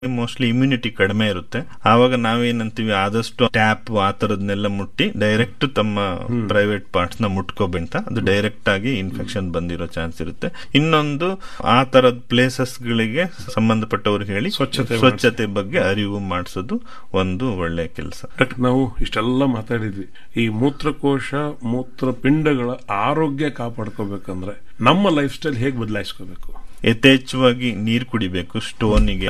Mostly immunity ಕಡಿಮೆ ಇರುತ್ತೆ ಆವಾಗ ನಾವೇನಂತೀವಿ ಆದಷ್ಟು ಟ್ಯಾಪ್ ಆ ತರದ್ನೆಲ್ಲ ಮುಟ್ಟಿ ಡೈರೆಕ್ಟ್ ತಮ್ಮ ಪ್ರೈವೇಟ್ ಪಾರ್ಟ್ಸ್ ನ ಮುಟ್ಕೋಬೇಂತ ಅದು ಡೈರೆಕ್ಟ್ ಆಗಿ ಇನ್ಫೆಕ್ಷನ್ ಬಂದಿರೋ ಚಾನ್ಸ್ ಇರುತ್ತೆ ಇನ್ನೊಂದು ಆ ತರದ ಪ್ಲೇಸಸ್ ಗಳಿಗೆ ಸಂಬಂಧಪಟ್ಟವ್ರಿಗೆ ಹೇಳಿ ಸ್ವಚ್ಛತೆ ಸ್ವಚ್ಛತೆ ಬಗ್ಗೆ ಅರಿವು ಮಾಡಿಸೋದು ಒಂದು ಒಳ್ಳೆ ಕೆಲಸ ಡಾಕ್ಟರ್ ನಾವು ಇಷ್ಟೆಲ್ಲ ಮಾತಾಡಿದ್ವಿ ಈ ಮೂತ್ರಕೋಶ ಮೂತ್ರಪಿಂಡಗಳ ಆರೋಗ್ಯ ಕಾಪಾಡ್ಕೋಬೇಕಂದ್ರೆ ನಮ್ಮ ಲೈಫ್ ಸ್ಟೈಲ್ ಹೇಗೆ ಬದಲಾಯಿಸ್ಕೋಬೇಕು ಯಥೇಚ್ಛವಾಗಿ ನೀರು ಕುಡಿಬೇಕು ಸ್ಟೋನಿಗೆ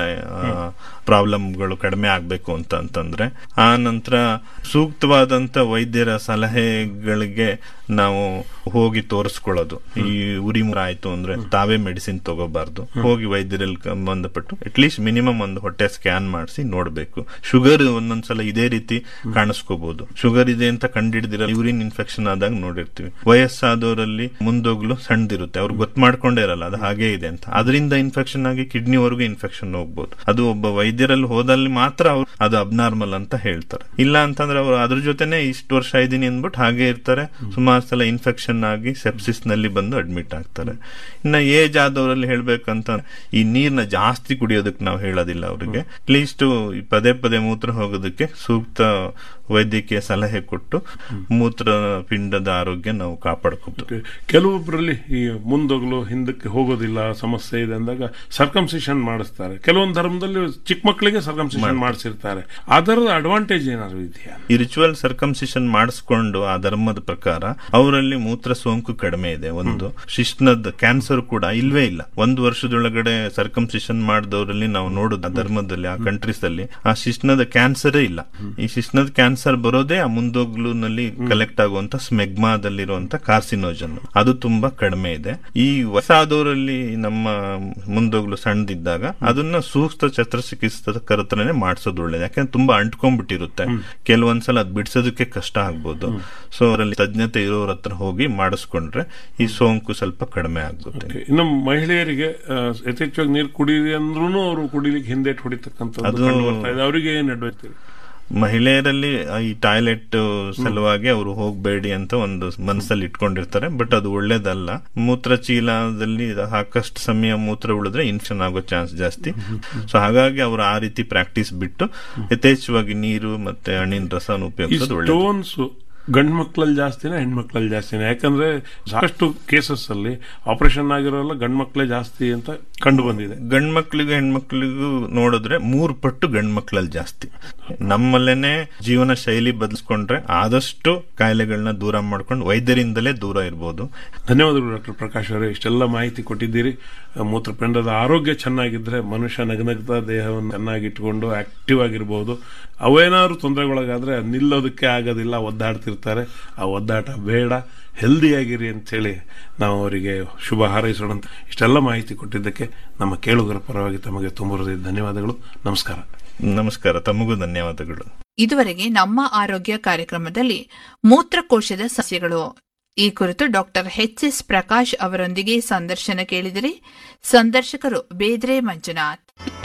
ಪ್ರಾಬ್ಲಮ್ಗಳು ಕಡಿಮೆ ಆಗ್ಬೇಕು ಅಂತ ಅಂತಂದ್ರೆ ಆ ನಂತರ ಸೂಕ್ತವಾದಂತ ವೈದ್ಯರ ಸಲಹೆಗಳಿಗೆ ನಾವು ಹೋಗಿ ತೋರಿಸ್ಕೊಳ್ಳೋದು ಈ ಉರಿ ಮುರ ಆಯ್ತು ಅಂದ್ರೆ ತಾವೇ ಮೆಡಿಸಿನ್ ತಗೋಬಾರ್ದು ಹೋಗಿ ವೈದ್ಯರಲ್ಲಿ ಸಂಬಂಧಪಟ್ಟು ಅಟ್ಲೀಸ್ಟ್ ಮಿನಿಮಮ್ ಒಂದು ಹೊಟ್ಟೆ ಸ್ಕ್ಯಾನ್ ಮಾಡಿಸಿ ನೋಡ್ಬೇಕು ಶುಗರ್ ಒಂದೊಂದ್ಸಲ ಇದೇ ರೀತಿ ಕಾಣಿಸ್ಕೋಬಹುದು ಶುಗರ್ ಇದೆ ಅಂತ ಕಂಡಿಡ್ದಿರ ಯೂರಿನ್ ಇನ್ಫೆಕ್ಷನ್ ಆದಾಗ ನೋಡಿರ್ತೀವಿ ವಯಸ್ಸಾದವರಲ್ಲಿ ಮುಂದೋಗ್ಲು ಸಣ್ಣದಿರುತ್ತೆ ಅವ್ರು ಗೊತ್ತು ಮಾಡ್ಕೊಂಡೇ ಇರಲ್ಲ ಅದು ಹಾಗೆ ಇದೆ ಅಂತ ಅದರಿಂದ ಇನ್ಫೆಕ್ಷನ್ ಆಗಿ ಕಿಡ್ನಿವರೆಗೂ ಇನ್ಫೆಕ್ಷನ್ ಹೋಗ್ಬೋದು ಅದು ಒಬ್ಬ ವೈದ್ಯರಲ್ಲಿ ಹೋದಲ್ಲಿ ಮಾತ್ರ ಅವ್ರು ಅದು ಅಬ್ನಾರ್ಮಲ್ ಅಂತ ಹೇಳ್ತಾರೆ ಇಲ್ಲ ಅಂತಂದ್ರೆ ಅವರು ಅದ್ರ ಜೊತೆನೆ ಇಷ್ಟು ವರ್ಷ ಇದ್ದೀನಿ ಅಂದ್ಬಿಟ್ಟು ಹಾಗೆ ಇರ್ತಾರೆ ಸುಮಾರು ಸಲ ಇನ್ಫೆಕ್ಷನ್ ಆಗಿ ಸೆಪ್ಸಿಸ್ ನಲ್ಲಿ ಬಂದು ಅಡ್ಮಿಟ್ ಆಗ್ತಾರೆ ಇನ್ನ ಏಜ್ ಆದವರಲ್ಲಿ ಹೇಳ್ಬೇಕಂತ ಈ ನೀರ್ನ ಜಾಸ್ತಿ ಕುಡಿಯೋದಕ್ಕೆ ನಾವು ಹೇಳೋದಿಲ್ಲ ಅವರಿಗೆ ಅಟ್ಲೀಸ್ಟ್ ಪದೇ ಪದೇ ಮೂತ್ರ ಹೋಗೋದಕ್ಕೆ ಸೂಕ್ತ ವೈದ್ಯಕೀಯ ಸಲಹೆ ಕೊಟ್ಟು ಮೂತ್ರ ಪಿಂಡದ ಆರೋಗ್ಯ ನಾವು ಕಾಪಾಡ್ಕೋಬಹುದು ಕೆಲವೊಬ್ಬರಲ್ಲಿ ಈ ಮುಂದೋಗ್ಲು ಹಿಂದಕ್ಕೆ ಹೋಗೋದಿಲ್ಲ ಸಮಸ್ಯೆ ಇದೆ ಅಂದಾಗ ಸರ್ಕಮ್ಸಿಷನ್ ಮಾಡಿಸ್ತಾರೆ ಕೆಲವೊಂದು ಧರ್ಮದಲ್ಲಿ ಚಿಕ್ಕ ಮಕ್ಕಳಿಗೆ ಸರ್ಕಮ್ಸಿಷನ್ ಮಾಡಿಸಿರ್ತಾರೆ ಅದರದ ಅಡ್ವಾಂಟೇಜ್ ಏನಾದ್ರು ಇದೆಯಾ ಈ ರಿಚುವಲ್ ಸರ್ಕಮ್ಸಿಷನ್ ಮಾಡಿಸ್ಕೊಂಡು ಆ ಧರ್ಮದ ಪ್ರಕಾರ ಅವರಲ್ಲಿ ಮೂತ್ರ ಸೋಂಕು ಕಡಿಮೆ ಇದೆ ಒಂದು ಶಿಶ್ನದ ಕ್ಯಾನ್ಸರ್ ಕೂಡ ಇಲ್ವೇ ಇಲ್ಲ ಒಂದು ವರ್ಷದೊಳಗಡೆ ಸರ್ಕಮ್ಸಿಷನ್ ಮಾಡಿದವರಲ್ಲಿ ನಾವು ನೋಡುದು ಆ ಧರ್ಮದಲ್ಲಿ ಆ ಕಂಟ್ರೀಸ್ ಅಲ್ಲಿ ಆ ಶಿಶ್ನದ ಕ್ಯಾನ್ಸರೇ ಇಲ್ಲ ಈ ಶಿಶ್ನದ ಕ್ಯಾನ್ಸರ್ ಬರೋದೇ ಆ ಮುಂದೋಗ್ಲುನಲ್ಲಿ ಕಲೆಕ್ಟ್ ಆಗುವಂತ ಸ್ಮೆಗ್ಮಾದಲ್ಲಿರುವಂತ ಕಾರ್ಸಿನೋಜನ್ ಅದು ತುಂಬಾ ಕಡಿಮೆ ಇದೆ ಈ ವಯಸ್ಸಾದವರಲ್ಲಿ ನಮ್ಮ ಮುಂದೋಗ್ಲು ಸಣ್ಣದಿದ್ದಾಗ ಅದನ್ನ ಸೂಕ್ತ ಶಸ್ತ್ರಚಿಕಿತ್ಸಕ ಕರತನೇ ಮಾಡಿಸೋದು ಒಳ್ಳೇದು ಯಾಕಂದ್ರೆ ತುಂಬಾ ಅಂಟ್ಕೊಂಡ್ಬಿಟ್ಟಿರುತ್ತೆ ಕೆಲವೊಂದ್ಸಲ ಅದ್ ಬಿಡ್ಸೋದಕ್ಕೆ ಕಷ್ಟ ಆಗ್ಬೋದು ಸೊ ಅವರಲ್ಲಿ ತಜ್ಞತೆ ಇರೋರ ಹತ್ರ ಹೋಗಿ ಮಾಡಿಸ್ಕೊಂಡ್ರೆ ಈ ಸೋಂಕು ಸ್ವಲ್ಪ ಕಡಿಮೆ ಆಗುತ್ತೆ Okay. ಇನ್ನು ಮಹಿಳೆಯರಿಗೆ ಆ, ಯಥೇಚ್ಛವಾಗಿ ನೀರು ಕುಡೀರಿ ಅಂದ್ರೂ ಅವರು ಕುಡಿಲಿಕ್ಕೆ ಹಿಂದೇಟ್ ಹೊಡಿತಕ್ಕಂಥದ್ದು ಅದು- ಕಂಡು ಬರ್ತಾ ಇದೆ ಅವರಿಗೆ ಏನ್ ಅಡ್ವೈಸ್ತೀರಿ ಮಹಿಳೆಯರಲ್ಲಿ ಈ ಟಾಯ್ಲೆಟ್ ಸಲುವಾಗಿ ಅವರು ಹೋಗಬೇಡಿ ಅಂತ ಒಂದು ಮನಸ್ಸಲ್ಲಿ ಇಟ್ಕೊಂಡಿರ್ತಾರೆ ಬಟ್ ಅದು ಒಳ್ಳೇದಲ್ಲ ಮೂತ್ರ ಚೀಲದಲ್ಲಿ ಸಾಕಷ್ಟು ಸಮಯ ಮೂತ್ರ ಉಳಿದ್ರೆ ಇನ್ಫೆಕ್ಷನ್ ಆಗೋ ಚಾನ್ಸ್ ಜಾಸ್ತಿ ಸೊ ಹಾಗಾಗಿ ಅವರು ಆ ರೀತಿ ಪ್ರಾಕ್ಟೀಸ್ ಬಿಟ್ಟು ಯಥೇಚ್ಛವಾಗಿ ನೀರು ಮತ್ತೆ ಹಣ್ಣಿನ ರಸನ ಈ ಉಪಯೋಗಿಸೋದು ಒಳ್ಳೇದು ಸ್ಟೋನ್ಸ್ ಗಂಡು ಮಕ್ಕಳಲ್ಲಿ ಜಾಸ್ತಿನ ಹೆಣ್ಮಕ್ಳಲ್ಲಿ ಜಾಸ್ತಿನ ಯಾಕಂದ್ರೆ ಸಾಕಷ್ಟು ಕೇಸಸ್ ಅಲ್ಲಿ ಆಪರೇಷನ್ ಆಗಿರೋಲ್ಲ ಗಂಡು ಮಕ್ಕಳೇ ಜಾಸ್ತಿ ಅಂತ ಕಂಡು ಬಂದಿದೆ ಗಂಡ್ ಮಕ್ಳಿಗೂ ಹೆಣ್ಮಕ್ಳಿಗೂ ನೋಡಿದ್ರೆ ಮೂರು ಪಟ್ಟು ಗಂಡ್ ಮಕ್ಳಲ್ಲಿ ಜಾಸ್ತಿ ನಮ್ಮಲ್ಲೇನೆ ಜೀವನ ಶೈಲಿ ಬದಲಿಸ್ಕೊಂಡ್ರೆ ಆದಷ್ಟು ಕಾಯಿಲೆಗಳನ್ನ ದೂರ ಮಾಡ್ಕೊಂಡು ವೈದ್ಯರಿಂದಲೇ ದೂರ ಇರ್ಬೋದು ಧನ್ಯವಾದಗಳು ಡಾಕ್ಟರ್ ಪ್ರಕಾಶ್ ಅವರೇ ಇಷ್ಟೆಲ್ಲ ಮಾಹಿತಿ ಕೊಟ್ಟಿದ್ದೀರಿ ಆ, ಮೂತ್ರಪಿಂಡದ ಆರೋಗ್ಯ ಚೆನ್ನಾಗಿದ್ರೆ ಮನುಷ್ಯ ನಗನಗ್ತಾ ದೇಹವನ್ನು ಚೆನ್ನಾಗಿಟ್ಕೊಂಡು ಆಕ್ಟಿವ್ ಆಗಿರ್ಬೋದು ಅವೇನಾದ್ರು ತೊಂದರೆಗೊಳಗಾದ್ರೆ ನಿಲ್ಲೋದಕ್ಕೆ ಆಗೋದಿಲ್ಲ ಒದ್ದಾಡ್ತಿರ್ತಾರೆ ಆ ಒದ್ದಾಟ ಬೇಡ ಹೆಲ್ದಿಯಾಗಿರಿ ಅಂತೇಳಿ ನಾವು ಅವರಿಗೆ ಶುಭ ಹಾರೈಸೋಣ ಅಂತ ಇಷ್ಟೆಲ್ಲ ಮಾಹಿತಿ ಕೊಟ್ಟಿದ್ದಕ್ಕೆ ನಮ್ಮ ಕೇಳುಗರ ಪರವಾಗಿ ತಮಗೆ ತುಂಬ ಹೃದಯದ ಧನ್ಯವಾದಗಳು ನಮಸ್ಕಾರ ನಮಸ್ಕಾರ ತಮಗೂ ಧನ್ಯವಾದಗಳು ಇದುವರೆಗೆ ನಮ್ಮ ಆರೋಗ್ಯ ಕಾರ್ಯಕ್ರಮದಲ್ಲಿ ಮೂತ್ರಕೋಶದ ಸಸ್ಯಗಳು ಈ ಕುರಿತು ಡಾಕ್ಟರ್ ಎಚ್ ಎಸ್ ಪ್ರಕಾಶ್ ಅವರೊಂದಿಗೆ ಸಂದರ್ಶನ ಕೇಳಿದರೆ ಸಂದರ್ಶಕರು ಬೇದ್ರೆ ಮಂಜುನಾಥ್